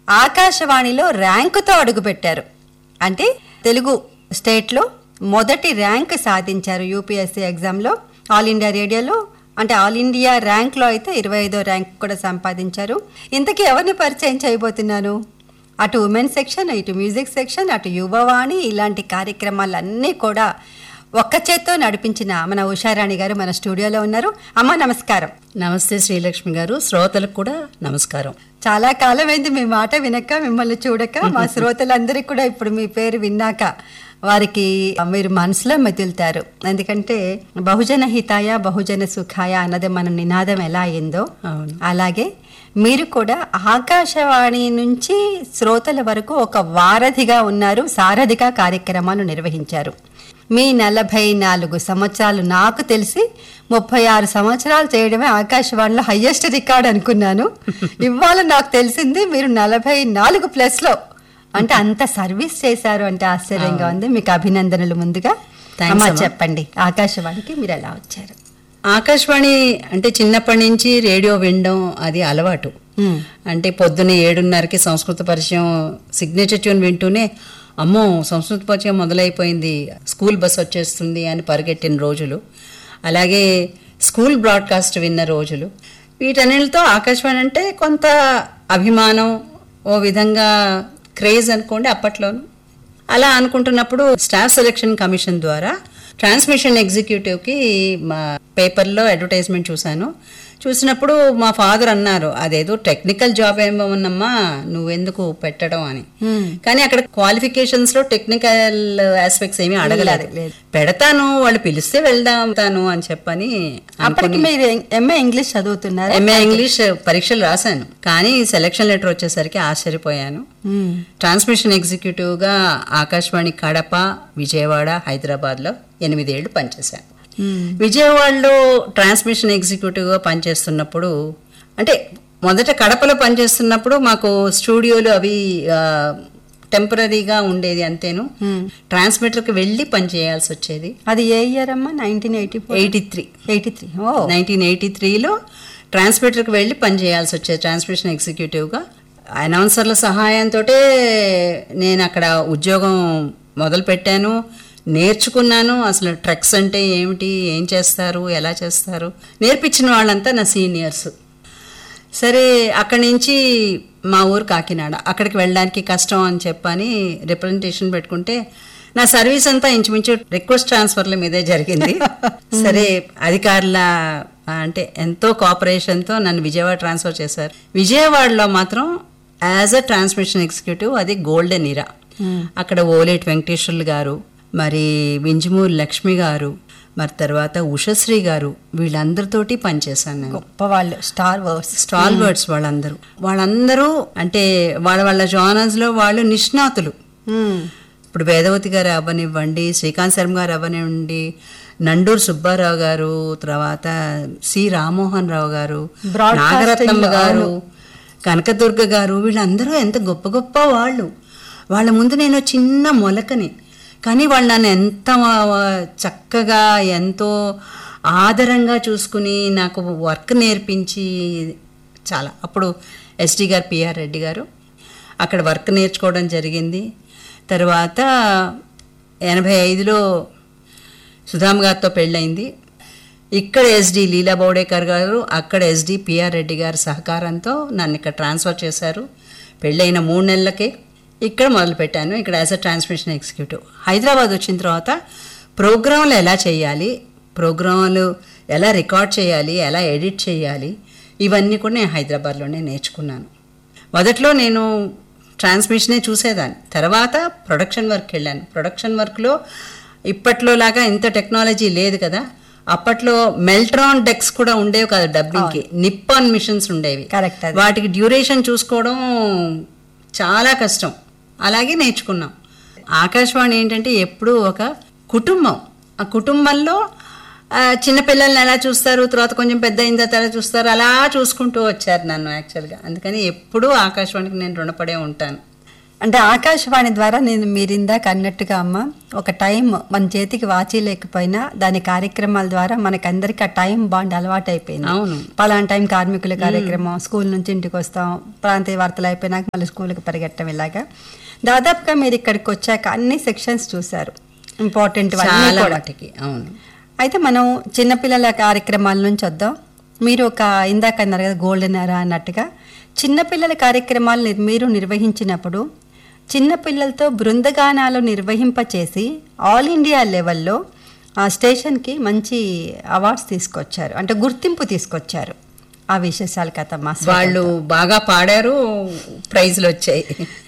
ఆకాశవాణిలో ర్యాంకుతో అడుగుపెట్టారు అంటే తెలుగు స్టేట్లో మొదటి ర్యాంక్ సాధించారు యూపీఎస్సీ ఎగ్జామ్లో ఆల్ ఇండియా రేడియోలో అంటే ఆల్ ఇండియా ర్యాంక్లో అయితే ఇరవై ఐదో ర్యాంక్ కూడా సంపాదించారు ఇంతకీ ఎవరిని పరిచయం చేయబోతున్నాను అటు ఉమెన్ సెక్షన్ ఇటు మ్యూజిక్ సెక్షన్ అటు యువవాణి ఇలాంటి కార్యక్రమాలన్నీ కూడా ఒక్క చేత్తో నడిపించిన మన ఉషారాణి గారు మన స్టూడియోలో ఉన్నారు అమ్మ నమస్కారం నమస్తే శ్రీలక్ష్మి గారు శ్రోతలకు కూడా నమస్కారం చాలా కాలమైంది మీ మాట వినక మిమ్మల్ని చూడక మా శ్రోతలందరికీ కూడా ఇప్పుడు మీ పేరు విన్నాక వారికి మీరు మనసులో మెదులుతారు ఎందుకంటే బహుజన హితాయ బహుజన సుఖాయ అన్నది మన నినాదం ఎలా అయిందో అవును. అలాగే మీరు కూడా ఆకాశవాణి నుంచి శ్రోతల వరకు ఒక వారధిగా ఉన్నారు సారథిగా కార్యక్రమాలు నిర్వహించారు మీ నలభై నాలుగు సంవత్సరాలు నాకు తెలిసి ముప్పై ఆరు సంవత్సరాలు చేయడమే ఆకాశవాణిలో హయ్యెస్ట్ రికార్డ్ అనుకున్నాను ఇవాళ నాకు తెలిసింది మీరు నలభై నాలుగు ప్లస్లో అంటే అంత సర్వీస్ చేశారు అంటే ఆశ్చర్యంగా ఉంది మీకు అభినందనలు ముందుగా Thanks, అమ్మా అమ్మా. చెప్పండి ఆకాశవాణికి మీరు ఎలా వచ్చారు ఆకాశవాణి అంటే చిన్నప్పటి నుంచి రేడియో వినడం అది అలవాటు మ్మ్. అంటే పొద్దున్న ఏడున్నరకి సంస్కృత పరిచయం సిగ్నేచర్ ట్యూన్ వింటూనే అమ్మో సంస్కృత పరిచయం మొదలైపోయింది స్కూల్ బస్ వచ్చేస్తుంది అని పరిగెట్టిన రోజులు అలాగే స్కూల్ బ్రాడ్కాస్ట్ విన్న రోజులు వీటన్నిటితో ఆకాశవాణి అంటే కొంత అభిమానం ఓ విధంగా క్రేజ్ అనుకోండి అప్పట్లోను అలా అనుకుంటున్నప్పుడు స్టాఫ్ సెలక్షన్ కమిషన్ ద్వారా ట్రాన్స్మిషన్ ఎగ్జిక్యూటివ్కి మా పేపర్లో అడ్వర్టైజ్మెంట్ చూశాను చూసినప్పుడు మా ఫాదర్ అన్నారు అదేదో టెక్నికల్ జాబ్ ఏమో ఉన్నమ్మా నువ్వెందుకు పెట్టడం అని కానీ అక్కడ క్వాలిఫికేషన్స్ లో టెక్నికల్ ఆస్పెక్ట్స్ ఏమీ అడగలేదు లేదు. పెడతాను వాళ్ళు పిలిస్తే వెళ్దాం అని చెప్పని అప్పటికి మీరు ఎంఏ ఇంగ్లీష్ చదువుతున్నారు ఎంఏ ఇంగ్లీష్ పరీక్షలు రాశాను కానీ సెలక్షన్ లెటర్ వచ్చేసరికి ఆశ్చర్యపోయాను ట్రాన్స్మిషన్ ఎగ్జిక్యూటివ్గా ఆకాశవాణి కడప విజయవాడ హైదరాబాద్లో ఎనిమిదేళ్లు పనిచేశాను విజయవాడలో ట్రాన్స్మిషన్ ఎగ్జిక్యూటివ్గా పనిచేస్తున్నప్పుడు అంటే మొదట కడపలో పనిచేస్తున్నప్పుడు మాకు స్టూడియోలు అవి టెంపరీగా ఉండేది అంతేను ట్రాన్స్మిటర్కి వెళ్ళి పని చేయాల్సి వచ్చేది అది ఏ ఇయర్ అమ్మా nineteen eighty four eighty three eighty three ఓ నైన్టీన్ ఎయిటీ త్రీలో ట్రాన్స్మిటర్కి వెళ్ళి పని చేయాల్సి వచ్చేది ట్రాన్స్మిషన్ ఎగ్జిక్యూటివ్గా అనౌన్సర్ల సహాయంతో నేను అక్కడ ఉద్యోగం మొదలు పెట్టాను నేర్చుకున్నాను అసలు ట్రక్స్ అంటే ఏమిటి ఏం చేస్తారు ఎలా చేస్తారు నేర్పించిన వాళ్ళంతా నా సీనియర్స్ సరే అక్కడి నుంచి మా ఊరు కాకినాడ అక్కడికి వెళ్ళడానికి కష్టం అని చెప్పని రిప్రజెంటేషన్ పెట్టుకుంటే నా సర్వీస్ అంతా ఇంచుమించు రిక్వెస్ట్ ట్రాన్స్ఫర్ల మీదే జరిగింది సరే అధికారుల అంటే ఎంతో కోఆపరేషన్తో నన్ను విజయవాడ ట్రాన్స్ఫర్ చేశారు విజయవాడలో మాత్రం యాజ్ అ ట్రాన్స్మిషన్ ఎగ్జిక్యూటివ్ అది గోల్డెన్ ఇరా అక్కడ ఓలేటి వెంకటేశ్వర్లు గారు మరి వింజమూరి లక్ష్మి గారు మరి తర్వాత ఉషశ్రీ గారు వీళ్ళందరితోటి పనిచేశాను నేను గొప్ప వాళ్ళు స్టార్ వర్స్ స్టాల్ వర్డ్స్ వాళ్ళందరూ వాళ్ళందరూ అంటే వాళ్ళ వాళ్ళ జానర్స్ లో వాళ్ళు నిష్ణాతులు ఇప్పుడు వేదవతి గారు అవ్వనివ్వండి శ్రీకాంత్ శర్మ గారు అవ్వనివ్వండి నండూరు సుబ్బారావు గారు తర్వాత సి రామ్మోహన్ రావు గారు Broadcasting నాగరత్నమ్మ లో, గారు కనకదుర్గ గారు వీళ్ళందరూ ఎంత గొప్ప గొప్ప వాళ్ళు వాళ్ళ ముందు నేను చిన్న మొలకని కానీ వాళ్ళు నన్ను ఎంత చక్కగా ఎంతో ఆదరంగా చూసుకుని నాకు వర్క్ నేర్పించి చాలా అప్పుడు ఎస్డి గారు పిఆర్ రెడ్డి గారు అక్కడ వర్క్ నేర్చుకోవడం జరిగింది తర్వాత ఎనభై ఐదులో సుధామ్ గారితో పెళ్ళయింది ఇక్కడ ఎస్డి లీలా బౌడేకర్ గారు అక్కడ ఎస్డి పిఆర్ రెడ్డి గారి సహకారంతో నన్ను ఇక్కడ ట్రాన్స్ఫర్ చేశారు పెళ్ళైన మూడు నెలలకే ఇక్కడ మొదలుపెట్టాను ఇక్కడ as a transmission executive Hyderabad వచ్చిన తర్వాత ప్రోగ్రాంలు ఎలా చేయాలి ప్రోగ్రాంలు ఎలా రికార్డ్ చేయాలి ఎలా ఎడిట్ చేయాలి ఇవన్నీ కూడా నేను హైదరాబాద్లోనే నేర్చుకున్నాను మొదట్లో నేను ట్రాన్స్మిషనే చూసేదాన్ని తర్వాత ప్రొడక్షన్ వర్క్ వెళ్ళాను ప్రొడక్షన్ వర్క్లో ఇప్పట్లో లాగా ఇంత టెక్నాలజీ లేదు కదా అప్పట్లో మెల్ట్రాన్ డెక్స్ కూడా ఉండేవి కదా డబ్బింగ్కి నిప్పాన్ మిషన్స్ ఉండేవి Correct అది. వాటికి డ్యూరేషన్ చూసుకోవడం చాలా కష్టం అలాగే నేర్చుకున్నాం ఆకాశవాణి ఏంటంటే ఎప్పుడూ ఒక కుటుంబం ఆ కుటుంబంలో ఆ, చిన్నపిల్లల్ని ఎలా చూస్తారు తర్వాత కొంచెం పెద్ద అయిన తర్వాత ఎలా చూస్తారు అలా చూసుకుంటూ వచ్చారు నన్ను యాక్చువల్గా అందుకని ఎప్పుడూ ఆకాశవాణికి నేను రుణపడే ఉంటాను అంటే ఆకాశవాణి ద్వారా నేను మీరు ఇందాక అన్నట్టుగా అమ్మ ఒక టైం మన చేతికి వాచి లేకపోయినా దాని కార్యక్రమాల ద్వారా మనకందరికి ఆ టైం బాండ్ అలవాటు అయిపోయింది అవును. పలానా టైం కార్మికుల కార్యక్రమం స్కూల్ నుంచి ఇంటికి వస్తాం ప్రాంతీయ వార్తలు అయిపోయినాక మళ్ళీ స్కూల్కి పరిగెట్టడం ఇలాగా దాదాపుగా మీరు ఇక్కడికి వచ్చాక అన్ని సెక్షన్స్ చూశారు ఇంపార్టెంట్ చాలా వాటికి అవును అయితే మనం చిన్నపిల్లల కార్యక్రమాల నుంచి వద్దాం మీరు ఒక ఇందాక అన్నారు కదా గోల్డెన్ ఎరా అన్నట్టుగా చిన్నపిల్లల కార్యక్రమాలు నిర్- మీరు నిర్వహించినప్పుడు చిన్నపిల్లలతో బృందగానాలు నిర్వహింపచేసి ఆల్ ఇండియా లెవెల్లో ఆ స్టేషన్కి మంచి అవార్డ్స్ తీసుకొచ్చారు అంటే గుర్తింపు తీసుకొచ్చారు ఆ విశేషాలు కథమ్మా వాళ్ళు బాగా పాడారు ప్రైజ్లు వచ్చాయి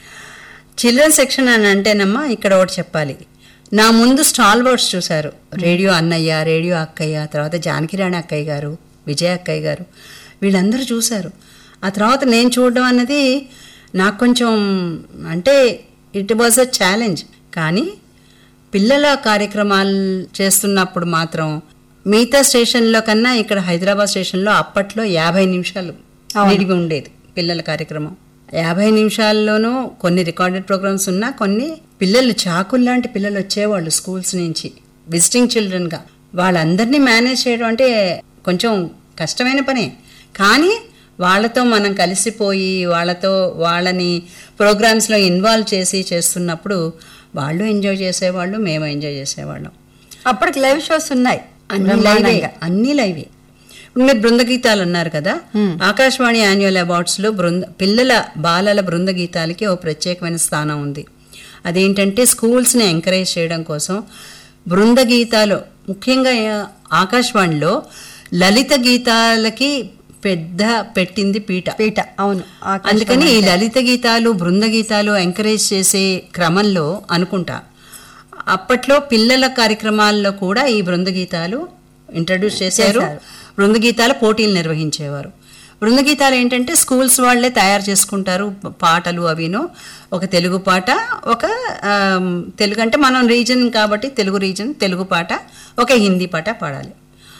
చిల్డ్రన్ సెక్షన్ అని అంటేనమ్మా ఇక్కడ ఒకటి చెప్పాలి నా ముందు స్టాల్ బోర్డ్స్ చూశారు రేడియో అన్నయ్య రేడియో అక్కయ్య తర్వాత జానకిరాణి అక్కయ్య గారు విజయ అక్కయ్య గారు వీళ్ళందరూ చూశారు ఆ తర్వాత నేను చూడడం అన్నది నాకు కొంచెం అంటే ఇట్ వాజ్ అ ఛాలెంజ్ కానీ పిల్లల కార్యక్రమాలు చేస్తున్నప్పుడు మాత్రం మిగతా స్టేషన్లో కన్నా ఇక్కడ హైదరాబాద్ స్టేషన్లో అప్పట్లో యాభై నిమిషాలు నిడివి ఉండేది పిల్లల కార్యక్రమం యాభై నిమిషాల్లోనూ కొన్ని రికార్డెడ్ ప్రోగ్రామ్స్ ఉన్నా కొన్ని పిల్లలు చాకులు లాంటి పిల్లలు వచ్చేవాళ్ళు స్కూల్స్ నుంచి విజిటింగ్ చిల్డ్రన్గా వాళ్ళందరినీ మేనేజ్ చేయడం అంటే కొంచెం కష్టమైన పనే కానీ వాళ్ళతో మనం కలిసిపోయి వాళ్ళతో వాళ్ళని ప్రోగ్రామ్స్లో ఇన్వాల్వ్ చేసి చేస్తున్నప్పుడు వాళ్ళు ఎంజాయ్ చేసేవాళ్ళు మేము ఎంజాయ్ చేసేవాళ్ళం అప్పటికి లైవ్ షోస్ ఉన్నాయి అన్ని లైవే బ్రహ్మాండంగా. అన్ని లైవే ఇప్పుడు మీరు బృంద గీతాలు అన్నారు కదా ఆకాశవాణి యాన్యువల్ అవార్డ్స్ లో బృంద పిల్లల బాలల బృంద గీతాలకి ఓ ప్రత్యేకమైన స్థానం ఉంది అదేంటంటే స్కూల్స్ ని ఎంకరేజ్ చేయడం కోసం బృంద గీతాలు ముఖ్యంగా ఆకాశవాణిలో లలిత గీతాలకి పెద్ద పెట్టింది పీట పీట అవును ఆకాశవాణి అందుకని ఈ లలిత గీతాలు బృంద గీతాలు ఎంకరేజ్ చేసే క్రమంలో అనుకుంటా అప్పట్లో పిల్లల కార్యక్రమాల్లో కూడా ఈ బృంద గీతాలు ఇంట్రడ్యూస్ చేశారు చేశారు. బృంద గీతాల పోటీలు నిర్వహించేవారు బృంద గీతాలు ఏంటంటే స్కూల్స్ వాళ్ళే తయారు చేసుకుంటారు ప- పాటలు అవిను ఒక తెలుగు పాట ఒక ఆమ్, తెలుగు అంటే మనం రీజన్ కాబట్టి తెలుగు రీజన్ తెలుగు పాట ఒక హిందీ పాట పాడాలి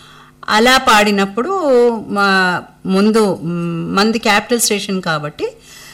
అలా పాడినప్పుడు మా ముందు మ్, మంది క్యాపిటల్ స్టేషన్ కాబట్టి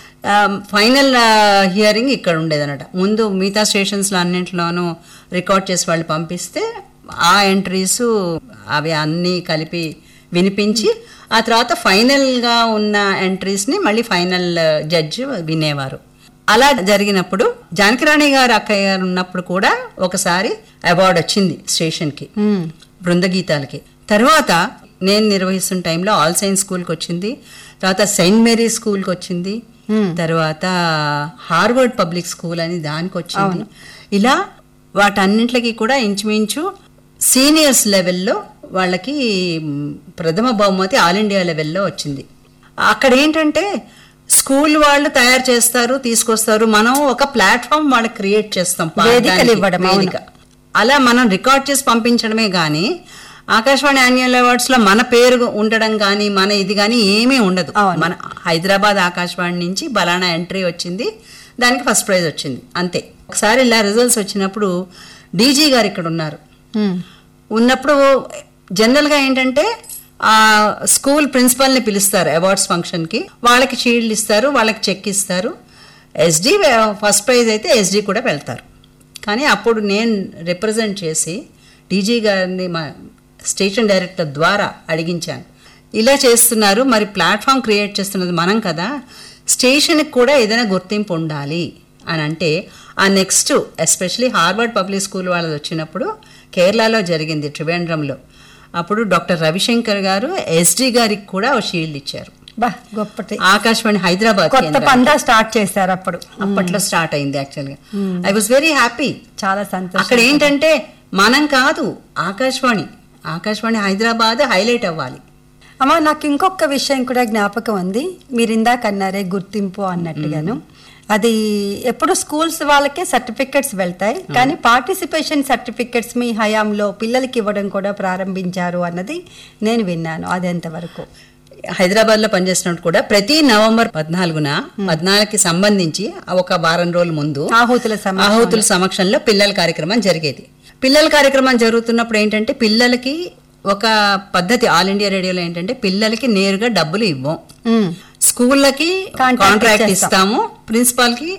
ఫైనల్ హియరింగ్ ఇక్కడ ఉండేదన్నమాట ముందు మిగతా స్టేషన్స్లో అన్నింటిలోనూ రికార్డ్ చేసి వాళ్ళు పంపిస్తే ఆ ఎంట్రీస్ అవి అన్నీ కలిపి వినిపించి ఆ తర్వాత ఫైనల్గా ఉన్న ఎంట్రీస్ని మళ్ళీ ఫైనల్ జడ్జి వినేవారు అలా జరిగినప్పుడు జానకిరాణి గారు అక్కయ్య గారు ఉన్నప్పుడు కూడా ఒకసారి అవార్డు వచ్చింది స్టేషన్కి మ్మ్. బృందగీతాలకి తర్వాత నేను నిర్వహిస్తున్న టైంలో ఆల్ సైన్స్ స్కూల్కి వచ్చింది తర్వాత సెయింట్ మేరీ స్కూల్కి వచ్చింది తర్వాత హార్వర్డ్ పబ్లిక్ స్కూల్ అని దానికి వచ్చింది ఇలా వాటన్నింటికి కూడా ఇంచుమించు సీనియర్స్ లెవెల్లో వాళ్ళకి మ్, ప్రథమ బహుమతి ఆల్ ఇండియా లెవెల్లో వచ్చింది అక్కడ ఏంటంటే స్కూల్ వాళ్ళు తయారు చేస్తారు తీసుకొస్తారు మనం ఒక ప్లాట్ఫామ్ వాళ్ళకి క్రియేట్ చేస్తాం వేదికలు పాడడానికి, ఇవ్వడం, అవును. వేదిక. అలా మనం రికార్డ్ చేసి పంపించడమే కానీ ఆకాశవాణి యాన్యువల్ అవార్డ్స్ లో మన పేరు ఉండడం కానీ మన ఇది కానీ ఏమీ ఉండదు అవును. మన హైదరాబాద్ ఆకాశవాణి నుంచి బలానా ఎంట్రీ వచ్చింది దానికి ఫస్ట్ ప్రైజ్ వచ్చింది అంతే ఒకసారి ఇలా రిజల్ట్స్ వచ్చినప్పుడు డీజీ గారు ఇక్కడ ఉన్నారు మ్మ్. ఉన్నప్పుడు జనరల్గా ఏంటంటే ఆ స్కూల్ ప్రిన్సిపల్ని పిలుస్తారు అవార్డ్స్ ఫంక్షన్కి వాళ్ళకి షీల్డ్ ఇస్తారు వాళ్ళకి చెక్ ఇస్తారు ఎస్డి ఫస్ట్ ప్రైజ్ అయితే ఎస్డి కూడా వెళ్తారు కానీ అప్పుడు నేను రిప్రజెంట్ చేసి డీజీ గారిని మా స్టేషన్ డైరెక్టర్ ద్వారా అడిగించాను ఇలా చేస్తున్నారు మరి ప్లాట్ఫామ్ క్రియేట్ చేస్తున్నది మనం కదా స్టేషన్కి కూడా ఏదైనా గుర్తింపు ఉండాలి అని అంటే ఆ next especially Harvard public school వాళ్ళది వచ్చినప్పుడు కేరళలో జరిగింది త్రివేంద్రంలో అప్పుడు డాక్టర్ రవిశంకర్ గారు ఎస్డి గారికి కూడా ఓ షీల్డ్ ఇచ్చారు బా గొప్పటి ఆకాశవాణి హైదరాబాద్ కొత్త కేంద్రానికి. పందా స్టార్ట్ చేశారు అప్పుడు అప్పట్లో స్టార్ట్ అయింది యాక్చువల్గా ఐ వాజ్ వెరీ హ్యాపీ చాలా సంతోషం అక్కడ ఏంటంటే మనం కాదు ఆకాశవాణి ఆకాశవాణి హైదరాబాద్ హైలైట్ అవ్వాలి అమ్మా నాకు ఇంకొక విషయం కూడా జ్ఞాపకం ఉంది మీరు ఇందాక అన్నారే గుర్తింపు అన్నట్టుగాను అది ఎప్పుడు స్కూల్స్ వాళ్ళకే సర్టిఫికెట్స్ వెళ్తాయి కానీ పార్టిసిపేషన్ సర్టిఫికెట్స్ మీ హయాంలో పిల్లలకి ఇవ్వడం కూడా ప్రారంభించారు అన్నది నేను విన్నాను అది ఎంతవరకు హైదరాబాద్ లో పనిచేస్తున్నట్టు కూడా ప్రతి నవంబర్ పద్నాలుగున పద్నాలుగుకి సంబంధించి ఒక వారం రోజుల ముందు ఆహుతుల సమక్షంలో. ఆహుతుల సమక్షంలో పిల్లల కార్యక్రమం జరిగేది పిల్లల కార్యక్రమం జరుగుతున్నప్పుడు ఏంటంటే పిల్లలకి ఒక పద్ధతి ఆల్ ఇండియా రేడియోలో ఏంటంటే పిల్లలకి నేరుగా డబ్బులు ఇవ్వం మ్మ్. స్కూళ్ళకి Contract కాంట్రాక్ట్ ఇచ్చేస్తాం. ఇస్తాము ప్రిన్సిపాల్ కి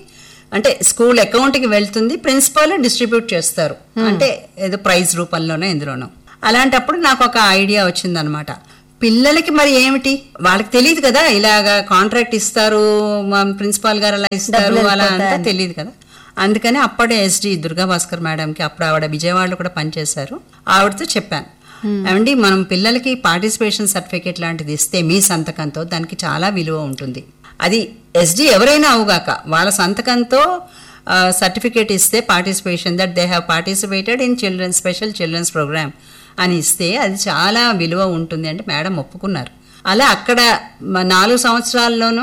అంటే స్కూల్ అకౌంట్కి వెళ్తుంది ప్రిన్సిపాల్ డిస్ట్రిబ్యూట్ చేస్తారు అంటే ఏదో ప్రైజ్ రూపంలోనో ఎందులోనో అలాంటప్పుడు నాకు ఒక ఐడియా వచ్చిందనమాట పిల్లలకి మరి ఏమిటి వాళ్ళకి తెలియదు కదా ఇలాగా కాంట్రాక్ట్ ఇస్తారు మా ప్రిన్సిపాల్ గారు అలా ఇస్తారు డబ్బులు అలా అంతా వెళ్ళిపోతాయని. తెలియదు కదా అందుకని అప్పుడే ఎస్డి దుర్గా భాస్కర్ మేడంకి అప్పుడు ఆవిడ విజయవాడలో కూడా పనిచేశారు ఆవిడతో చెప్పాను ఏమండి మనం పిల్లలకి పార్టిసిపేషన్ సర్టిఫికేట్ లాంటిది ఇస్తే మీ సంతకంతో దానికి చాలా విలువ ఉంటుంది అది ఎస్డి ఎవరైనా అవుగాక వాళ్ళ సంతకంతో సర్టిఫికేట్ ఇస్తే participation that they have participated in children special children's program అని ఇస్తే అది చాలా విలువ ఉంటుంది అంటే మేడం ఒప్పుకున్నారు అలా అక్కడ మ- నాలుగు సంవత్సరాల్లోనూ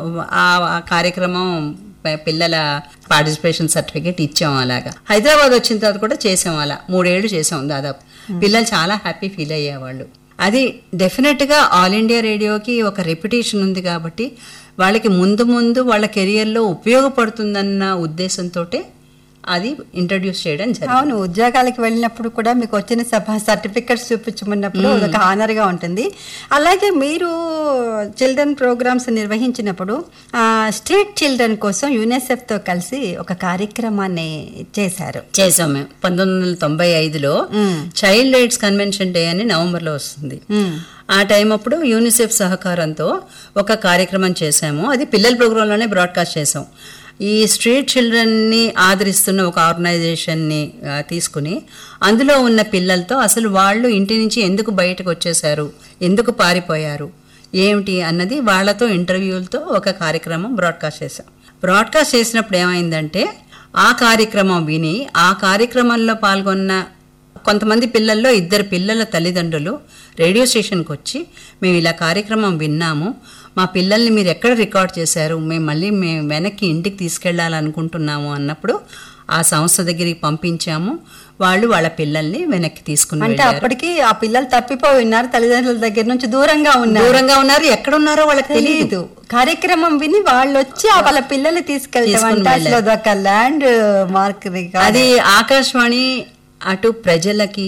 ఆ ఆ కార్యక్రమం ప- పిల్లల పార్టిసిపేషన్ సర్టిఫికేట్ ఇచ్చాం అలాగా హైదరాబాద్ వచ్చిన తర్వాత కూడా చేసాం అలా మూడేళ్లు చేసాం దాదాపు పిల్లలు చాలా హ్యాపీ ఫీల్ అయ్యేవాళ్ళు అది డెఫినెట్గా ఆల్ ఇండియా రేడియోకి ఒక రెప్యుటేషన్ ఉంది కాబట్టి వాళ్ళకి ముందు ముందు వాళ్ళ కెరియర్లో ఉపయోగపడుతుందన్న ఉద్దేశంతో అది ఇంట్రడ్యూస్ చేయడం జరిగింది అవును ఉద్యోగాలకు వెళ్ళినప్పుడు కూడా మీకు వచ్చిన సభ సర్టిఫికెట్స్ చూపించమన్నప్పుడు ఒక హానర్గా ఉంటుంది అలాగే మీరు చిల్డ్రన్ ప్రోగ్రామ్స్ నిర్వహించినప్పుడు ఆ, స్ట్రీట్ చిల్డ్రన్ కోసం యునెసెఫ్తో కలిసి ఒక కార్యక్రమాన్ని చేశారు చేసాం మేము పంతొమ్మిది వందల తొంభై ఐదులో చైల్డ్ రైట్స్ కన్వెన్షన్ డే అని నవంబర్లో వస్తుంది మ్మ్. ఆ టైం అప్పుడు యూనిసెఫ్ సహకారంతో ఒక కార్యక్రమం చేశాము అది పిల్లల ప్రోగ్రాంలోనే బ్రాడ్కాస్ట్ చేసాం ఈ స్ట్రీట్ చిల్డ్రన్ని ఆదరిస్తున్న ఒక ఆర్గనైజేషన్ని ఆ, తీసుకుని అందులో ఉన్న పిల్లలతో అసలు వాళ్ళు ఇంటి నుంచి ఎందుకు బయటకు వచ్చేసారు ఎందుకు పారిపోయారు ఏమిటి అన్నది వాళ్ళతో ఇంటర్వ్యూలతో ఒక కార్యక్రమం బ్రాడ్కాస్ట్ చేశాం బ్రాడ్కాస్ట్ చేసినప్పుడు ఏమైందంటే ఆ కార్యక్రమం విని ఆ కార్యక్రమంలో పాల్గొన్న కొంతమంది పిల్లల్లో ఇద్దరు పిల్లల తల్లిదండ్రులు రేడియో స్టేషన్కి వచ్చి మేము ఇలా కార్యక్రమం విన్నాము మా పిల్లల్ని మీరు ఎక్కడ రికార్డ్ చేశారు మేము మళ్ళీ మేము వెనక్కి ఇంటికి తీసుకెళ్ళాలనుకుంటున్నాము అన్నప్పుడు ఆ సంస్థ దగ్గరికి పంపించాము వాళ్ళు వాళ్ళ పిల్లల్ని వెనక్కి తీసుకుని అంటే వెళ్ళారు. అప్పటికి ఆ పిల్లలు తప్పిపోయి ఉన్నారు తల్లిదండ్రుల దగ్గర నుంచి దూరంగా ఉన్నారు దూరంగా ఉన్నారు ఎక్కడున్నారో వాళ్ళకి తెలియదు తెలీదు కార్యక్రమం విని వాళ్ళు వచ్చి ఆ వాళ్ళ పిల్లల్ని తీసుకెళ్తాం తీసుకుని అంటే అసలు అదొక ల్యాండ్ మార్క్ అది ఆకాశవాణి అటు ప్రజలకి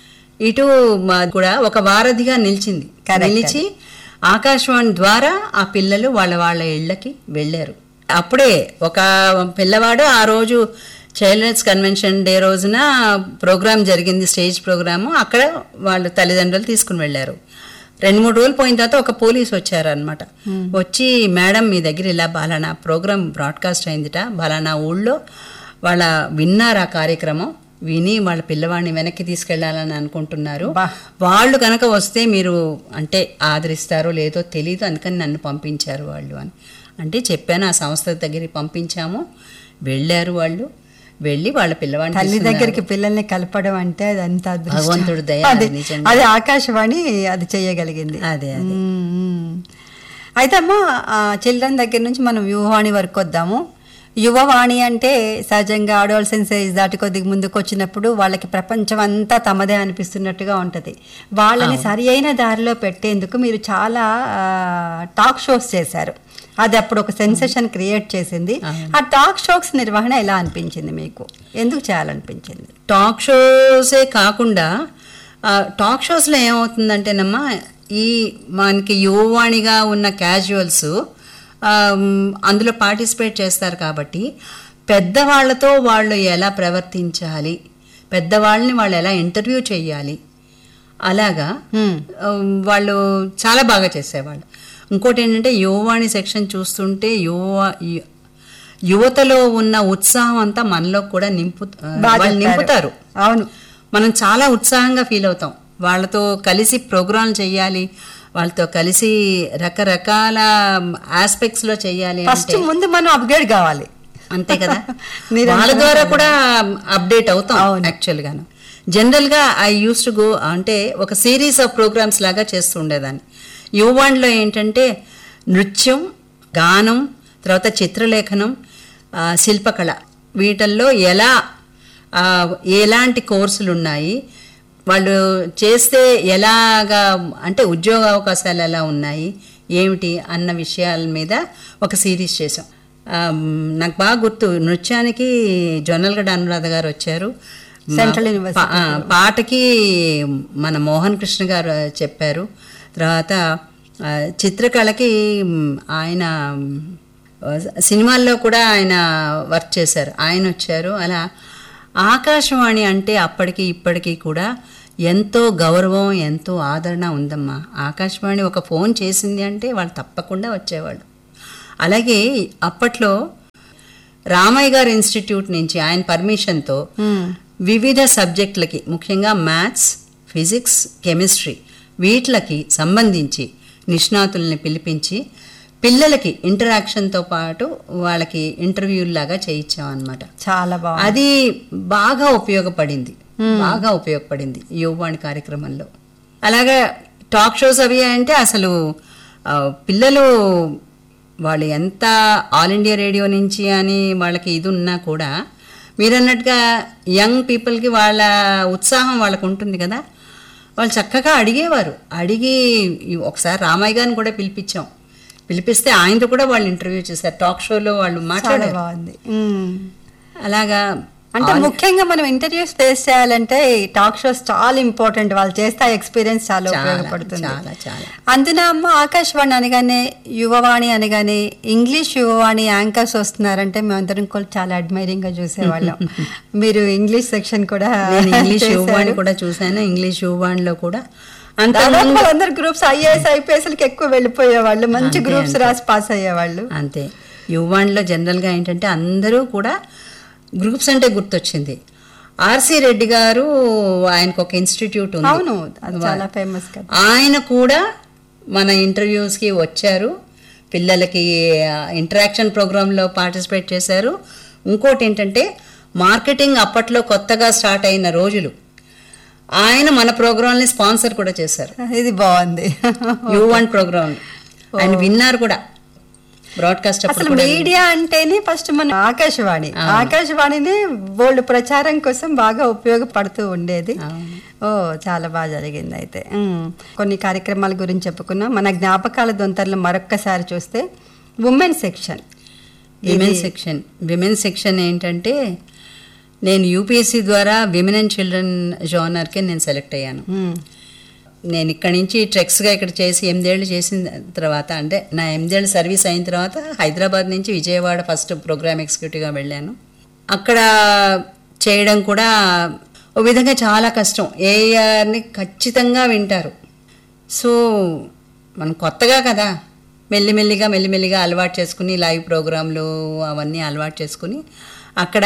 ఇటు మా- కూడా ఒక వారధిగా నిలిచింది Correct. నిలిచి ఆకాశవాణి ద్వారా ఆ పిల్లలు వాళ్ళ వాళ్ళ ఇళ్ళకి వెళ్ళారు అప్పుడే ఒక పిల్లవాడు ఆ రోజు చైల్డ్ రైట్స్ కన్వెన్షన్ డే రోజున ప్రోగ్రామ్ జరిగింది స్టేజ్ ప్రోగ్రాము అక్కడ వాళ్ళు తల్లిదండ్రులు తీసుకుని వెళ్ళారు రెండు మూడు రోజులు పోయిన తర్వాత ఒక పోలీస్ వచ్చారనమాట వచ్చి మేడం మీ దగ్గర ఇలా బలానా ప్రోగ్రామ్ బ్రాడ్కాస్ట్ అయిందిట బలానా ఊళ్ళో వాళ్ళ విన్నారు ఆ కార్యక్రమం విని వాళ్ళ పిల్లవాడిని వెనక్కి తీసుకెళ్లాలని అనుకుంటున్నారు బా. వాళ్ళు కనుక వస్తే మీరు అంటే ఆదరిస్తారో లేదో తెలియదు అందుకని నన్ను పంపించారు వాళ్ళు అని అంటే చెప్పాను ఆ సంస్థ దగ్గరికి పంపించాము వెళ్ళారు వాళ్ళు వెళ్ళి వాళ్ళ పిల్లవాడిని తల్లి తీసుకున్నారు. దగ్గరికి పిల్లల్ని కలపడం అంటే అది అంత అదృష్టం. భగవంతుడి దయ అది అది నిజంగా. అది ఆకాశవాణి అది చేయగలిగింది అదే అదే మ్మ్. అయితే అమ్మా చిల్డ్రన్ దగ్గర నుంచి మనం యువవాణి వరకు వద్దాము యువవాణి అంటే సహజంగా అడోల్సెన్స్ ఏజ్ దాటి కొద్దిగా ముందుకు వచ్చినప్పుడు వాళ్ళకి ప్రపంచం అంతా తమదే అనిపిస్తున్నట్టుగా ఉంటుంది వాళ్ళని సరి అయిన దారిలో పెట్టేందుకు మీరు చాలా టాక్ షోస్ చేశారు అది అప్పుడు ఒక సెన్సేషన్ క్రియేట్ చేసింది ఆ టాక్ షోస్ నిర్వహణ ఎలా అనిపించింది మీకు ఎందుకు చేయాలనిపించింది టాక్ షోసే కాకుండా ఆ, టాక్ షోస్లో ఏమవుతుందంటేనమ్మా ఈ మనకి యువవాణిగా ఉన్న క్యాజువల్స్ అందులో పార్టిసిపేట్ చేస్తారు కాబట్టి పెద్దవాళ్ళతో వాళ్ళు ఎలా ప్రవర్తించాలి పెద్దవాళ్ళని వాళ్ళు ఎలా ఇంటర్వ్యూ చేయాలి అలాగా Hmm. ఆ, వాళ్ళు చాలా బాగా చేసేవాళ్ళు ఇంకోటి ఏంటంటే యువవాణి సెక్షన్ చూస్తుంటే యువ యు- యువతలో ఉన్న ఉత్సాహం అంతా మనలో కూడా నింపు ఆ, బాగా వాళ్ళు చెప్పారు. నింపుతారు అవును మనం చాలా ఉత్సాహంగా ఫీల్ అవుతాం వాళ్ళతో కలిసి ప్రోగ్రాంలు చేయాలి వాళ్ళతో కలిసి రకరకాల ఆస్పెక్ట్స్ లో చేయాలి ఫస్ట్ అంటే ముందు మనం అప్గ్రేడ్ కావాలి అంతే కదా నిరంతరం వాళ్ళ ద్వారా కూడా అప్డేట్ అవుతాం అవును. యాక్చువల్ గాను జనరల్ గా ఐ యూస్ టు గో అంటే ఒక సిరీస్ ఆఫ్ ప్రోగ్రామ్స్ లాగా చేస్తూ ఉండేదాన్ని యువాన్లో ఏంటంటే నృత్యం గానం తర్వాత చిత్రలేఖనం ఆ, శిల్పకళ వీటల్లో ఎలా ఆ, ఎలాంటి కోర్సులు ఉన్నాయి వాళ్ళు చేస్తే ఎలాగా అంటే ఉద్యోగ అవకాశాలు ఎలా ఉన్నాయి ఏమిటి అన్న విషయాల మీద ఒక సిరీస్ చేసాం ఆమ్, నాకు బాగా గుర్తు నృత్యానికి జొన్నలగడ్డ అనురాధ గారు వచ్చారు సెంట్రల్ మా- యూనివర్సిటీ పా- ఆ, పాటకి మన మోహన్ కృష్ణ గారు చెప్పారు తర్వాత ఆ, చిత్రకళకి మ్, ఆయన సినిమాల్లో కూడా ఆయన వర్క్ చేశారు ఆయన వచ్చారు అలా ఆకాశవాణి అంటే అప్పటికి ఇప్పటికీ కూడా ఎంతో గౌరవం ఎంతో ఆదరణ ఉందమ్మా ఆకాశవాణి ఒక ఫోన్ చేసింది అంటే వాళ్ళు తప్పకుండా వచ్చేవాళ్ళు అలాగే అప్పట్లో రామయ్య గారు ఇన్స్టిట్యూట్ నుంచి ఆయన పర్మిషన్తో వివిధ సబ్జెక్టులకి ముఖ్యంగా మ్యాథ్స్ ఫిజిక్స్ కెమిస్ట్రీ వీటిలకి సంబంధించి నిష్ణాతుల్ని పిలిపించి పిల్లలకి ఇంటరాక్షన్తో పాటు వాళ్ళకి ఇంటర్వ్యూలాగా చేయించామన్నమాట చాలా బాగుంది అది బాగా ఉపయోగపడింది బాగా ఉపయోగపడింది యువవాణి కార్యక్రమంలో అలాగే టాక్ షోస్ అవి అంటే అసలు ఆ, పిల్లలు వాళ్ళు ఎంత ఆల్ ఇండియా రేడియో నుంచి అని వాళ్ళకి ఇది ఉన్నా కూడా మీరు అన్నట్టుగా యంగ్ పీపుల్కి వాళ్ళ ఉత్సాహం వాళ్ళకు ఉంటుంది కదా వాళ్ళు చక్కగా అడిగేవారు అడిగి ఈ- ఒకసారి రామయ్య గారిని కూడా పిలిపించాం పిలిపిస్తే ఆయనతో కూడా వాళ్ళు ఇంటర్వ్యూ చేశారు టాక్ షోలో వాళ్ళు చాలా మాట్లాడారు బాగుంది ఉమ్. అలాగా అంటే ముఖ్యంగా మనం ఇంటర్వ్యూస్ ఫేస్ చేయాలంటే ఈ టాక్ షోస్ చాలా ఇంపార్టెంట్ వాళ్ళు చేస్తే ఎక్స్పీరియన్స్ చాలా చాలా, ఉపయోగపడుతుంది చాలా, చాలా. అందున అమ్మ ఆకాశవాణి అనగానే యువవాణి అనగానే ఇంగ్లీష్ యువవాణి యాంకర్స్ వస్తున్నారంటే మేమందరం కూడా చాలా అడ్మైరింగ్ గా చూసేవాళ్ళం మీరు ఇంగ్లీష్ సెక్షన్ కూడా నేను ఇంగ్లీష్ చేశారు. యువాణి కూడా చూశాను ఇంగ్లీష్ యువాణిలో కూడా అంత దాదాపు వాళ్ళందరూ గ్రూప్స్ ఐఏఎస్ ఐపీఎస్ ఎక్కువ వెళ్ళిపోయేవాళ్ళు మంచి అంతే, గ్రూప్స్ అంతే. రాసి పాస్ అయ్యేవాళ్ళు అంతే యువాణిలో జనరల్గా ఏంటంటే అందరూ కూడా గ్రూప్స్ అంటే గుర్తొచ్చింది ఆర్సి రెడ్డి గారు ఆయనకు ఒక ఇన్స్టిట్యూట్ ఉంది అవును అది చాలా ఫేమస్ కదా ఆయన కూడా మన ఇంటర్వ్యూస్కి వచ్చారు పిల్లలకి ఇంటరాక్షన్ ప్రోగ్రాంలో పార్టిసిపేట్ చేశారు ఇంకోటి ఏంటంటే మార్కెటింగ్ అప్పట్లో కొత్తగా స్టార్ట్ అయిన రోజులు ఆయన మన ప్రోగ్రాంని స్పాన్సర్ కూడా చేశారు ఇది బాగుంది యూ వన్ ప్రోగ్రామ్ ఆయన విన్నారు కూడా బ్రాడ్కాస్ట్ అసలు మీడియా అంటేనే ఫస్ట్ మన ఆకాశవాణి ఆకాశవాణిని బోల్డ్ ప్రచారం కోసం బాగా ఉపయోగపడుతూ ఉండేది ఓ చాలా బాగా జరిగింది అయితే ఉమ్. కొన్ని కార్యక్రమాల గురించి చెప్పుకున్నాం మన జ్ఞాపకాల దొంతర్లు మరొక్కసారి చూస్తే women section women section women section ఏంటంటే నేను యూపీఎస్సీ ద్వారా విమెన్ అండ్ చిల్డ్రన్ జోనర్కి నేను సెలెక్ట్ అయ్యాను నేను ఇక్కడి నుంచి ట్రెక్స్గా ఇక్కడ చేసి ఎనిమిదేళ్ళు చేసిన తర్వాత అంటే నా ఎనిమిదేళ్ళు సర్వీస్ అయిన తర్వాత హైదరాబాద్ నుంచి విజయవాడ ఫస్ట్ ప్రోగ్రామ్ ఎగ్జిక్యూటివ్గా వెళ్ళాను అక్కడ చేయడం కూడా ఒక విధంగా చాలా కష్టం ఏఆర్ని ఖచ్చితంగా వింటారు సో మనం కొత్తగా కదా మెల్లిమెల్లిగా మెల్లిమెల్లిగా అలవాటు చేసుకుని లైవ్ ప్రోగ్రాంలు అవన్నీ అలవాటు చేసుకుని అక్కడ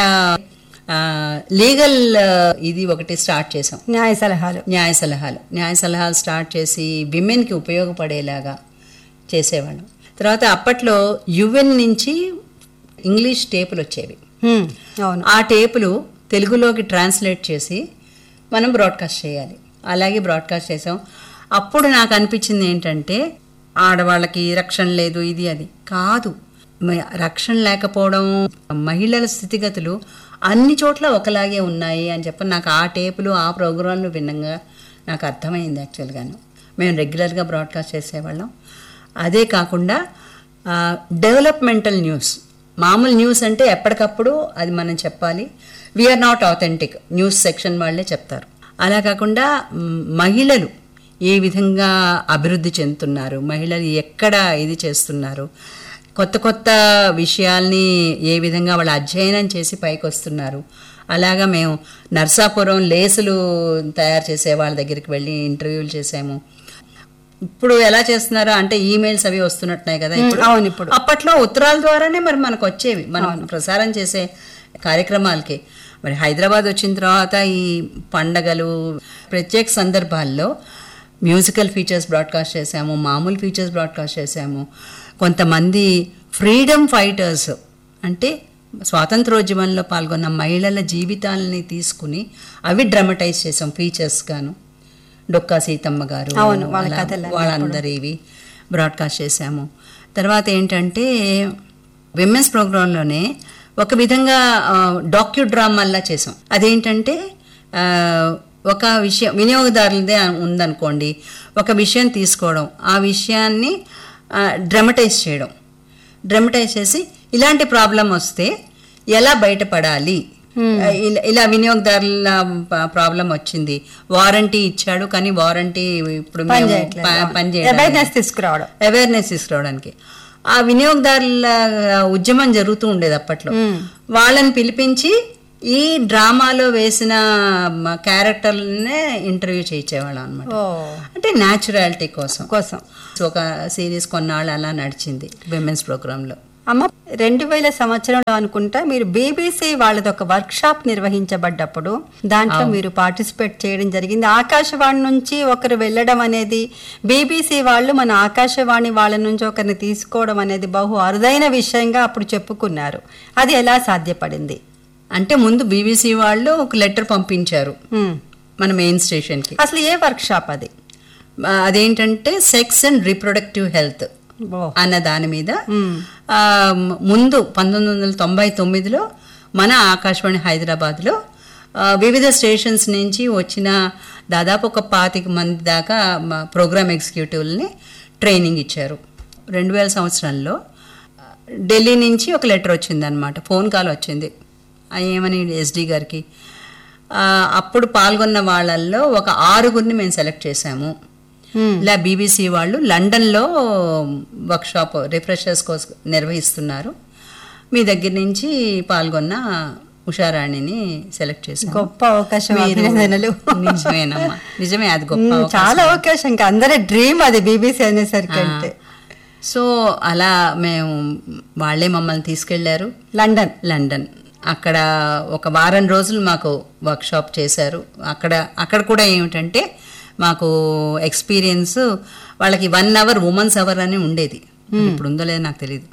లీగల్ ఇది ఒకటి స్టార్ట్ చేసాం న్యాయ సలహాలు న్యాయ సలహాలు న్యాయ సలహాలు స్టార్ట్ చేసి విమెన్కి ఉపయోగపడేలాగా చేసేవాళ్ళం తర్వాత అప్పట్లో యుఎన్ నుంచి ఇంగ్లీష్ టేపులు వచ్చేవి ఉమ్, అవును ఆ టేపులు తెలుగులోకి ట్రాన్స్లేట్ చేసి మనం బ్రాడ్కాస్ట్ చేయాలి అలాగే బ్రాడ్కాస్ట్ చేసాం అప్పుడు నాకు అనిపించింది ఏంటంటే ఆడవాళ్ళకి రక్షణ లేదు ఇది అది కాదు మ- రక్షణ లేకపోవడం మహిళల స్థితిగతులు అన్ని చోట్ల ఒకలాగే ఉన్నాయి అని చెప్పి నాకు ఆ టేపులు ఆ ప్రోగ్రాంలు విన్నంగా నాకు అర్థమైంది యాక్చువల్గాను మేము రెగ్యులర్గా బ్రాడ్కాస్ట్ చేసేవాళ్ళం అదే కాకుండా డెవలప్మెంటల్ న్యూస్ మామూలు న్యూస్ అంటే ఎప్పటికప్పుడు అది మనం చెప్పాలి we are not authentic news section వాళ్ళే చెప్తారు అలా కాకుండా మ్, మహిళలు ఏ విధంగా అభివృద్ధి చెందుతున్నారు మహిళలు ఎక్కడ ఇది చేస్తున్నారు కొత్త కొత్త విషయాల్ని ఏ విధంగా వాళ్ళు అధ్యయనం చేసి పైకి వస్తున్నారు అలాగా మేము నర్సాపురం లేసులు తయారు చేసే వాళ్ళ దగ్గరికి వెళ్ళి ఇంటర్వ్యూలు చేసాము ఇప్పుడు ఎలా చేస్తున్నారు అంటే ఈమెయిల్స్ అవి వస్తున్నట్టున్నాయి కదా ఇప్పుడు అవును ఇప్పుడు. అప్పట్లో ఉత్తరాల ద్వారానే మరి మనకు వచ్చేవి మనం ప్రసారం చేసే కార్యక్రమాలకి మరి హైదరాబాద్ వచ్చిన తర్వాత ఈ పండగలు ప్రత్యేక సందర్భాల్లో మ్యూజికల్ ఫీచర్స్ బ్రాడ్కాస్ట్ చేసాము మామూలు ఫీచర్స్ బ్రాడ్కాస్ట్ చేసాము కొంతమంది ఫ్రీడమ్ ఫైటర్స్ అంటే స్వాతంత్రోద్యమంలో పాల్గొన్న మహిళల జీవితాలని తీసుకుని అవి డ్రమటైజ్ చేసాం ఫీచర్స్ గాను డొక్కా సీతమ్మ గారు అవును, వాళ్ళ అలా కథలన్నీ వాళ్ళందరి ఇవి బ్రాడ్కాస్ట్ చేశాము తర్వాత ఏంటంటే విమెన్స్ ప్రోగ్రాంలోనే ఒక విధంగా డాక్యూ డ్రామాల్లా చేసాం అదేంటంటే ఆ, ఒక విషయం వినియోగదారులదే ఉందనుకోండి ఒక విషయం తీసుకోవడం ఆ విషయాన్ని డ్రమటైజ్ చేయడం డ్రమటైజ్ చేసి ఇలాంటి ప్రాబ్లం వస్తే ఎలా బయటపడాలి ఇలా- ఇలా వినియోగదారుల ప్రాబ్లం వచ్చింది వారంటీ ఇచ్చాడు కానీ వారంటీ ఇప్పుడు పని మేము చేయట్లేదు. ప- పని అవేర్నెస్ చేయడానికి తీసుకురావడం అవేర్నెస్ తీసుకురావడానికి ఆ వినియోగదారుల ఉద్యమం జరుగుతూ ఉండేది అప్పట్లో వాళ్ళని పిలిపించి ఈ డ్రామాలో వేసిన మ- క్యారెక్టర్లనే ఇంటర్వ్యూ చేయించేవాళ్ళం అనమాట ఓ అంటే న్యాచురాలిటీ కోసం కోసం ఒక సిరీస్ కొన్నాళ్ళు అలా నడిచింది విమెన్స్ ప్రోగ్రాంలో అమ్మ రెండు వేల సంవత్సరంలో అనుకుంటా మీరు బీబీసీ వాళ్ళది ఒక వర్క్ షాప్ నిర్వహించబడ్డప్పుడు దాంట్లో మీరు పార్టిసిపేట్ చేయడం జరిగింది ఆకాశవాణి నుంచి ఒకరు వెళ్ళడం అనేది బీబీసీ వాళ్ళు మన ఆకాశవాణి వాళ్ళ నుంచి ఒకరిని తీసుకోవడం అనేది బహు అరుదైన విషయంగా అప్పుడు చెప్పుకున్నారు అది ఎలా సాధ్యపడింది అంటే ముందు బీబీసీ వాళ్ళు ఒక లెటర్ పంపించారు హ్మ్. మన మెయిన్ స్టేషన్కి అసలు ఏ వర్క్ షాప్ అది ఆ, అదేంటంటే సెక్స్ అండ్ రీప్రొడక్టివ్ హెల్త్ ఓ అన్న దాని మీద మ్మ్. ఆ, ముందు పంతొమ్మిది వందల తొంభై తొమ్మిదిలో మన ఆకాశవాణి హైదరాబాద్లో ఆ, వివిధ స్టేషన్స్ నుంచి వచ్చిన దాదాపు ఒక పాతిక మంది దాకా మా ప్రోగ్రామ్ ఎగ్జిక్యూటివ్ని ట్రైనింగ్ ఇచ్చారు రెండు వేల సంవత్సరంలో ఆ, ఢిల్లీ నుంచి ఒక లెటర్ వచ్చిందనమాట ఫోన్ కాల్ వచ్చింది ఆ, ఏమని ఎస్డి గారికి ఆ, అప్పుడు పాల్గొన్న వాళ్ళల్లో ఒక ఆరుగురిని మేము సెలెక్ట్ చేశాము హ్మ్. ఇలా బీబీసీ వాళ్ళు లండన్లో వర్క్షాప్ రిఫ్రెషర్స్ కోసం నిర్వహిస్తున్నారు మీ దగ్గర నుంచి పాల్గొన్న ఉషారాణిని సెలెక్ట్ చేశాను గొప్ప అవకాశం మీరు- అభినందనలు నిజమేనమ్మా నిజమే అది గొప్ప మ్మ్, అవకాశం. చాలా అవకాశం ఇంకా అందరి డ్రీమ్ అది బీబీసీ అనేసరికి అంటే సో అలా మేము వాళ్ళే మమ్మల్ని తీసుకెళ్లారు లండన్ లండన్ అక్కడ ఒక వారం రోజులు మాకు వర్క్షాప్ చేశారు అక్కడ అక్కడ కూడా ఏమిటంటే మాకు ఎక్స్పీరియన్స్ వాళ్ళకి వన్ అవర్ ఉమెన్స్ అవర్ అని ఉండేది ఇప్పుడు ఉందో లేదో నాకు తెలియదు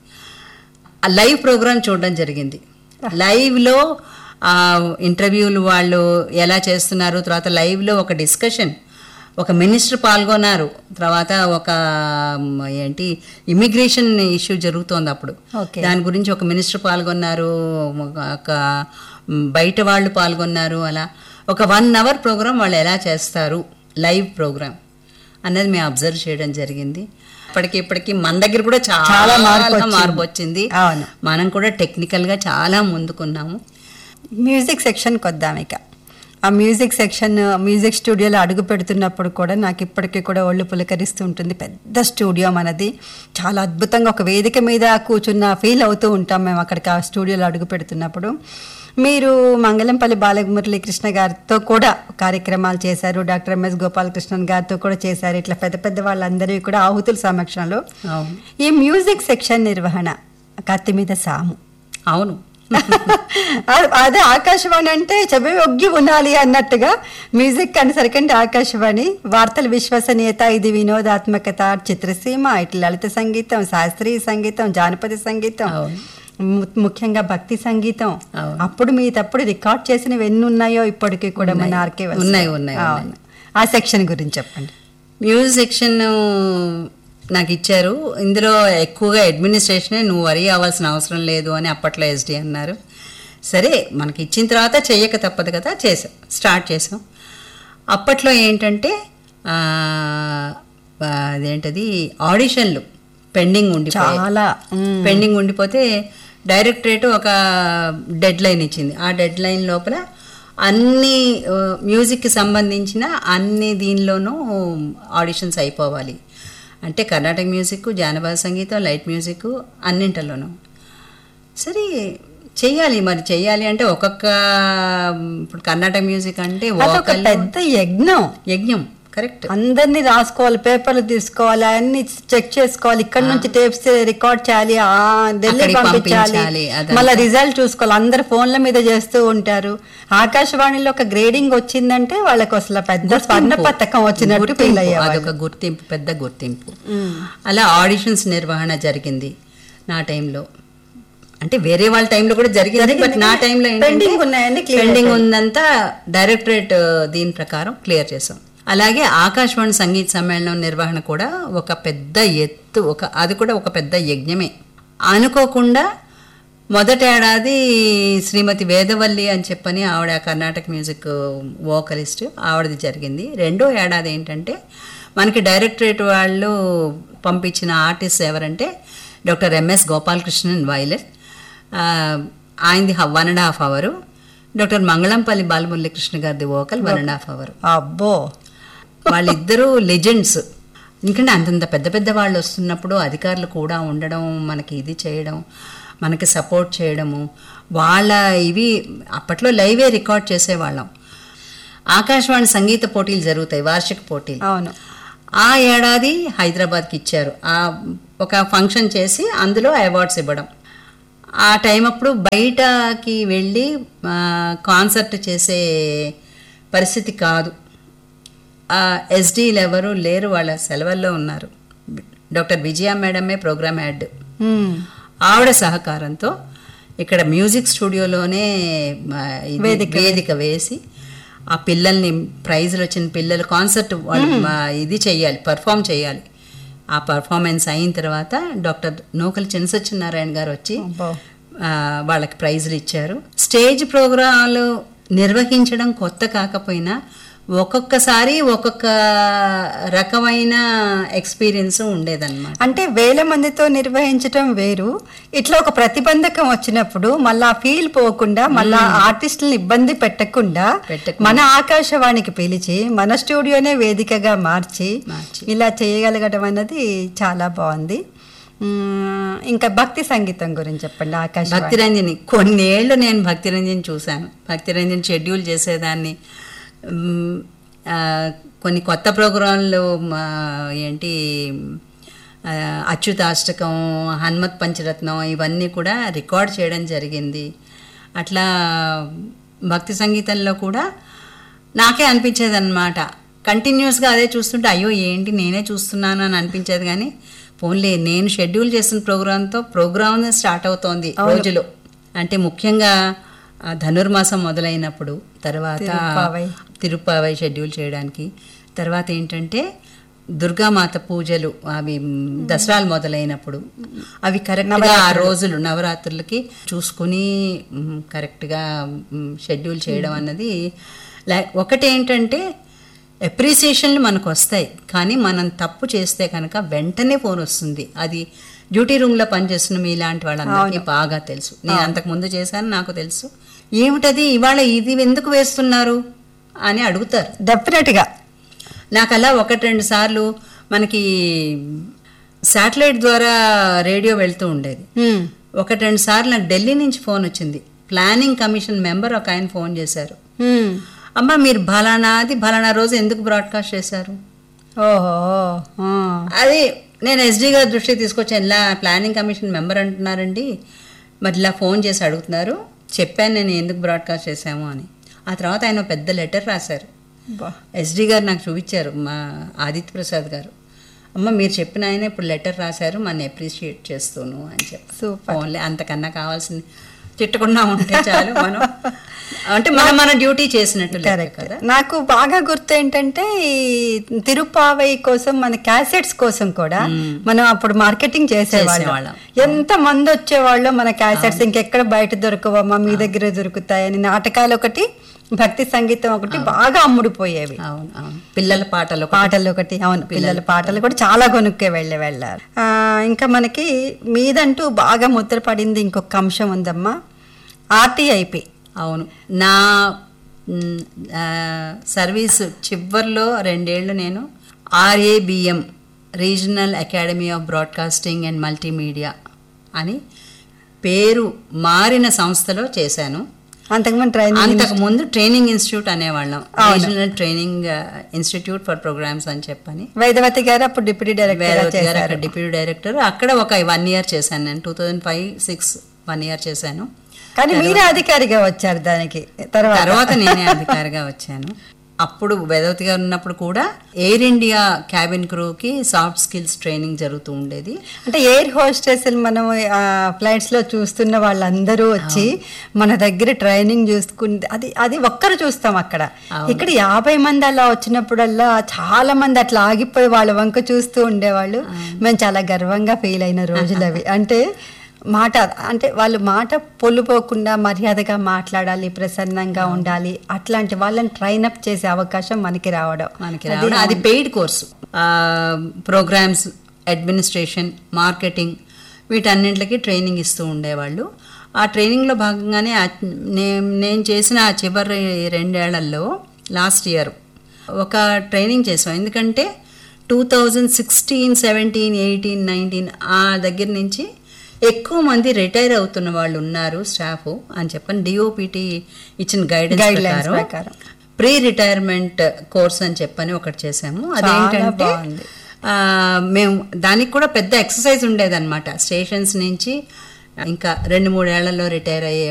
ఆ లైవ్ ప్రోగ్రామ్ చూడడం జరిగింది లైవ్లో ఆ ఇంటర్వ్యూలు వాళ్ళు ఎలా చేస్తున్నారు తర్వాత లైవ్లో ఒక డిస్కషన్ ఒక మినిస్టర్ పాల్గొన్నారు తర్వాత ఒక మ్, ఏంటి ఇమిగ్రేషన్ ఇష్యూ జరుగుతోంది అప్పుడు Okay. దాని గురించి ఒక మినిస్టర్ పాల్గొన్నారు ఒక మ్, బయట వాళ్ళు పాల్గొన్నారు అలా ఒక వన్ అవర్ ప్రోగ్రామ్ వాళ్ళు ఎలా చేస్తారు లైవ్ ప్రోగ్రామ్ అన్నది మేము అబ్జర్వ్ చేయడం జరిగింది ఇప్పటికి ఇప్పటికి మన దగ్గర కూడా చాలా చాలా మార్పు వచ్చింది. మార్పు వచ్చింది అవును. మనం కూడా టెక్నికల్గా చాలా ముందుకున్నాము మ్యూజిక్ సెక్షన్కి వద్దాం ఇక ఆ మ్యూజిక్ సెక్షన్ మ్యూజిక్ స్టూడియోలో అడుగు పెడుతున్నప్పుడు కూడా నాకు ఇప్పటికీ కూడా ఒళ్ళు పులకరిస్తూ ఉంటుంది పెద్ద స్టూడియో మనది చాలా అద్భుతంగా ఒక వేదిక మీద కూర్చున్న ఫీల్ అవుతూ ఉంటాం మేము అక్కడికి ఆ స్టూడియోలో అడుగు పెడుతున్నప్పుడు మీరు మంగళంపల్లి బాలమురళీకృష్ణ గారితో కూడా కార్యక్రమాలు చేశారు డాక్టర్ ఎంఎస్ గోపాలకృష్ణన్ గారితో కూడా చేశారు ఇట్లా పెద్ద పెద్ద వాళ్ళందరివి కూడా ఆహుతుల సమక్షంలో అవును ఈ మ్యూజిక్ సెక్షన్ నిర్వహణ కత్తి మీద సాము అవును అ- అదే ఆకాశవాణి అంటే చెవి ఒగ్గి ఉండాలి అన్నట్టుగా మ్యూజిక్ అనేసరికంటే ఆకాశవాణి వార్తల విశ్వసనీయత ఇది వినోదాత్మకత చిత్రసీమ ఇట్లా లలిత సంగీతం శాస్త్రీయ సంగీతం జానపద సంగీతం అవును. ము- ముఖ్యంగా భక్తి సంగీతం అవును. అప్పుడు మీ తప్పుడు రికార్డ్ చేసినవి ఎన్ని ఉన్నాయో ఇప్పటికీ కూడా మన ఆర్కే ఉన్నాయి, ఉన్నాయి, ఉన్నాయి. ఆ సెక్షన్ గురించి చెప్పండి మ్యూజిక్ సెక్షన్ నాకు ఇచ్చారు ఇందులో ఎక్కువగా అడ్మినిస్ట్రేషనే నువ్వు వరి అవ్వాల్సిన అవసరం లేదు అని అప్పట్లో ఎస్డి అన్నారు సరే మనకి ఇచ్చిన తర్వాత చెయ్యక తప్పదు కదా చేసాం స్టార్ట్ చేసాం అప్పట్లో ఏంటంటే ఆ, ఆ, అదేంటది ఆడిషన్లు పెండింగ్ ఉండిపోయాయి చాలా మ్, పెండింగ్ ఉండిపోతే డైరెక్టరేట్ ఒక డెడ్ లైన్ ఇచ్చింది ఆ డెడ్ లైన్ లోపల అన్ని ఆ, మ్యూజిక్కి సంబంధించిన అన్ని దీనిలోనూ ఆడిషన్స్ అయిపోవాలి అంటే కర్ణాటక మ్యూజిక్ జానపద సంగీతం లైట్ మ్యూజిక్ అన్నింటిలోనూ సరే చెయ్యాలి మరి చెయ్యాలి అంటే ఒక్కొక్క ఇప్పుడు కర్ణాటక మ్యూజిక్ అంటే అదొక vocal, పెద్ద యజ్ఞం యజ్ఞం కరెక్ట్ అందరినీ రాసుకోవాలి పేపర్లు తీసుకోవాలి అన్ని చెక్ చేసుకోవాలి ఇక్కడ నుంచి టేప్స్ రికార్డ్ చేయాలి ఆ ఢిల్లీ అక్కడికి పంపించాలి పంపించాలి, అదంతా. మళ్ళీ రిజల్ట్ చూసుకోవాలి అందరు ఫోన్ల మీద చేస్తూ ఉంటారు ఆకాశవాణిలో ఒక గ్రేడింగ్ వచ్చిందంటే వాళ్ళకి అసలు పెద్ద స్వర్ణ పథకం వచ్చినట్టు ఫీల్ గుర్తింపు, అయ్యేవాళ్ళు అదొక గుర్తింపు పెద్ద గుర్తింపు అలా ఆడిషన్స్ నిర్వహణ జరిగింది నా టైంలో అంటే వేరే వాళ్ళ టైంలో కూడా జరిగింది బట్ నా టైంలో Pending ఉన్నాయన్నీ clear పెండింగ్ ఉందంతా డైరెక్టరేట్ దీని ప్రకారం క్లియర్ చేసాం అలాగే ఆకాశవాణి సంగీత సమ్మేళనం నిర్వహణ కూడా ఒక పెద్ద ఎత్తు ఒక అది కూడా ఒక పెద్ద యజ్ఞమే అనుకోకుండా మొదటి ఏడాది శ్రీమతి వేదవల్లి అని చెప్పని ఆవిడ కర్ణాటక మ్యూజిక్ వోకలిస్ట్ ఆవిడది జరిగింది రెండో ఏడాది ఏంటంటే మనకి డైరెక్టరేట్ వాళ్ళు పంపించిన ఆర్టిస్ట్ ఎవరంటే డాక్టర్ ఎంఎస్ గోపాలకృష్ణన్ వైలెట్ ఆయనది one and half hour doctor Mangalampalli Balamuralikrishna గారిది vocal one and half hour అబ్బో వాళ్ళిద్దరూ లెజెండ్స్ ఎందుకంటే అంతంత పెద్ద పెద్ద వాళ్ళు వస్తున్నప్పుడు అధికారులు కూడా ఉండడం మనకి ఇది చేయడం మనకి సపోర్ట్ చేయడము వాళ్ళ ఇవి అప్పట్లో లైవే రికార్డ్ చేసేవాళ్ళం ఆకాశవాణి సంగీత పోటీలు జరుగుతాయి వార్షిక పోటీలు అవును ఆ ఏడాది హైదరాబాద్కి ఇచ్చారు ఆ ఒక ఫంక్షన్ చేసి అందులో అవార్డ్స్ ఇవ్వడం ఆ టైం అప్పుడు బయటకి వెళ్ళి ఆ, కాన్సర్ట్ చేసే పరిస్థితి కాదు ఎస్డీలు ఎవరు లేరు వాళ్ళ సెలవుల్లో ఉన్నారు డాక్టర్ విజయ మేడమే ప్రోగ్రామ్ హెడ్ మ్మ్. ఆవిడ సహకారంతో ఇక్కడ మ్యూజిక్ స్టూడియోలోనే ఆ, ఇది వేదిక వేసి ఆ పిల్లల్ని ప్రైజ్లు వచ్చిన పిల్లలు కాన్సర్ట్ వాళ్ళు ఆ, ఇది చేయాలి పర్ఫామ్ చేయాలి ఆ పర్ఫార్మెన్స్ అయిన తర్వాత డాక్టర్ నూకల చిన్నసత్యనారాయణ గారు వచ్చి అబ్బో. ఆ, వాళ్ళకి ప్రైజులు ఇచ్చారు స్టేజ్ ప్రోగ్రాంలు నిర్వహించడం కొత్త కాకపోయినా ఒక్కొక్కసారి ఒక్కొక్క రకమైన ఎక్స్పీరియన్స్ ఉండేదన్నమాట అంటే వేల మందితో నిర్వహించటం వేరు ఇట్లా ఒక ప్రతిబంధకం వచ్చినప్పుడు మళ్ళా ఫీల్ పోకుండా మళ్ళా ఆర్టిస్టులను ఇబ్బంది పెట్టకుండా పెట్టకుండా. మన ఆకాశవాణికి పిలిచి మన స్టూడియోనే వేదికగా మార్చి మార్చి. ఇలా చేయగలగడం అన్నది చాలా బాగుంది మ్మ్, ఇంకా భక్తి సంగీతం గురించి చెప్పండి ఆకాశవాణి భక్తిరంజని కొన్నేళ్ళు నేను భక్తిరంజని చూశాను భక్తిరంజని షెడ్యూల్ చేసేదాన్ని మ్, ఆ, కొన్ని కొత్త ప్రోగ్రాంలు మా, ఏంటి ఆ, అచ్యుతాష్టకం హనుమత్ పంచరత్నం ఇవన్నీ కూడా రికార్డ్ చేయడం జరిగింది అట్లా భక్తి సంగీతంలో కూడా నాకే అనిపించేది అనమాట కంటిన్యూస్గా అదే చూస్తుంటే అయ్యో ఏంటి నేనే చూస్తున్నాను అని అనిపించేది కానీ పోన్లే నేను షెడ్యూల్ చేసిన ప్రోగ్రాంతో ప్రోగ్రామ్ స్టార్ట్ అవుతోంది రోజులో అంటే ముఖ్యంగా ఆ, ధనుర్మాసం మొదలైనప్పుడు తర్వాత తిరుప్పావై. తిరుప్పావై షెడ్యూల్ చేయడానికి తర్వాత ఏంటంటే దుర్గామాత పూజలు అవి మ్, దసరాలు మొదలైనప్పుడు అవి కరెక్ట్గా ఆ రోజులు నవరాత్రులకి చూసుకుని మ్, కరెక్ట్గా మ్, షెడ్యూల్ చేయడం అన్నది లై- ఒకటి ఏంటంటే అప్రిసియేషన్లు మనకు వస్తాయి కానీ మనం తప్పు చేస్తే కనుక వెంటనే ఫోన్ వస్తుంది అది డ్యూటీ రూమ్లో పనిచేస్తున్న మీ ఇలాంటి వాళ్ళందరికీ బాగా తెలుసు నేను అంతకు ముందు చేశాను నాకు తెలుసు ఏమిటది ఇవాళ ఇది ఎందుకు వేస్తున్నారు అని అడుగుతారు డెఫినెట్ గా నాకు అలా ఒకటి రెండు సార్లు మనకి శాటిలైట్ ద్వారా రేడియో వెళ్తూ ఉండేది మ్మ్. ఒకటి రెండు సార్లు నాకు ఢిల్లీ నుంచి ఫోన్ వచ్చింది ప్లానింగ్ కమిషన్ మెంబర్ ఒక ఆయన ఫోన్ చేశారు మ్మ్. అమ్మ మీరు ఫలానాది ఫలానా రోజు ఎందుకు బ్రాడ్కాస్ట్ చేశారు ఓహో ఆ. అది నేను ఎస్డీ గారి దృష్టికి తీసుకొచ్చాను ఇలా ప్లానింగ్ కమిషన్ మెంబర్ అంటున్నారండి మరి ఇలా ఫోన్ చేసి అడుగుతున్నారు చెప్పాను నేను ఎందుకు బ్రాడ్కాస్ట్ చేశాము అని ఆ తర్వాత ఆయన ఒక పెద్ద లెటర్ రాశారు బా. ఎస్డి గారు నాకు చూపించారు మా ఆదిత్య ప్రసాద్ గారు అమ్మ మీరు చెప్పిన ఆయన ఇప్పుడు లెటర్ రాశారు మన అప్రిషియేట్ చేస్తూను అని చెప్పి సూపర్ ఓన్లీ అంతకన్నా కావాల్సింది తిట్టకుండా ఉంటే చాలు మనం అంటే మనం మన డ్యూటీ చేసినట్టు లెక్క కరెక్ట్ కదా నాకు బాగా గుర్తు ఏంటంటే ఈ తిరుపావై కోసం మన క్యాసెట్స్ కోసం కూడా మనం అప్పుడు మార్కెటింగ్ చేసేవాళ్ళం చేసేవాళ్ళం. ఎంత మంది వచ్చేవాళ్ళు మన క్యాసెట్స్ ఇంకెక్కడ బయట దొరకవమ్మా మీ దగ్గర దొరుకుతాయని నాటకాలు ఒకటి భక్తి సంగీతం ఒకటి బాగా అమ్ముడుపోయేవి అవును అవును పిల్లల పాటలు ఒకటి. పాటలు ఒకటి అవును పిల్లల పాటలు కూడా చాలా కొనుక్కే వెళ్ళి వెళ్ళారు ఆ, ఇంకా మనకి మీదంటూ బాగా ముద్ర పడింది ఇంకొక అంశం ఉందమ్మా ఆర్టీఐపి అవును నా మ్, ఆ, సర్వీస్ చివరిలో రెండేళ్ళు నేను RABM regional academy of broadcasting and multimedia అని పేరు మారిన సంస్థలో చేశాను అంతకుముందు ట్రైనింగ్ అంతకు ముందు ట్రైనింగ్ ఇన్స్టిట్యూట్ అనేవాళ్ళం regional training institute for programs అని చెప్పని వైదవతి గారు అప్పుడు డిప్యూటీ డైరెక్టర్ వేదవతి గారు చేశారు అక్కడ డిప్యూటీ డైరెక్టర్ అక్కడ ఒక వన్ ఇయర్ చేశాను నేను two thousand five six one year చేశాను కానీ మీరే అధికారిగా వచ్చారు దానికి తర్వాత తర్వాత నేనే అధికారిగా వచ్చాను అప్పుడు వేదవతి గారు ఉన్నప్పుడు కూడా ఎయిర్ ఇండియా క్యాబిన్ క్రూకి సాఫ్ట్ స్కిల్స్ ట్రైనింగ్ జరుగుతూ ఉండేది అంటే ఎయిర్ హోస్టెస్ మనం ఫ్లైట్స్ లో చూస్తున్న వాళ్ళందరూ వచ్చి మన దగ్గర ట్రైనింగ్ చూసుకుంటే అది అది ఒక్కరు చూస్తాం అక్కడ ఇక్కడ యాభై మంది అలా వచ్చినప్పుడల్లా చాలా మంది అట్లా ఆగిపోయి వాళ్ళ వంక చూస్తూ ఉండేవాళ్ళు మేము చాలా గర్వంగా ఫీల్ అయిన రోజులు అవి అంటే మాట అంటే వాళ్ళు మాట పొల్లుపోకుండా మర్యాదగా మాట్లాడాలి ప్రసన్నంగా ఉండాలి అట్లాంటి వాళ్ళని ట్రైన్ అప్ చేసే అవకాశం మనకి రావడం మనకి రావడం అది paid course programs administration marketing వీటన్నింటికి ట్రైనింగ్ ఇస్తూ ఉండేవాళ్ళు ఆ ట్రైనింగ్లో భాగంగానే ఆ- నే- నేను చేసిన ఆ చివరి రెండేళ్లలో లాస్ట్ ఇయర్ ఒక ట్రైనింగ్ చేసాం ఎందుకంటే two thousand sixteen seventeen eighteen nineteen ఆ దగ్గర నుంచి ఎక్కువ మంది రిటైర్ అవుతున్న వాళ్ళు ఉన్నారు స్టాఫ్ అని చెప్పని డిఓపిటి ఇచ్చిన గైడెన్స్ Guidelines ప్రకారం ప్రకారం. ప్రీ రిటైర్మెంట్ కోర్స్ అని చెప్పని ఒకటి చేసాము అదేంటంటే బాగుంది. ఆ, మేము దానికి కూడా పెద్ద ఎక్సర్సైజ్ ఉండేదన్నమాట స్టేషన్స్ నుంచి ఇంకా రెండు మూడేళ్లలో రిటైర్ అయ్యే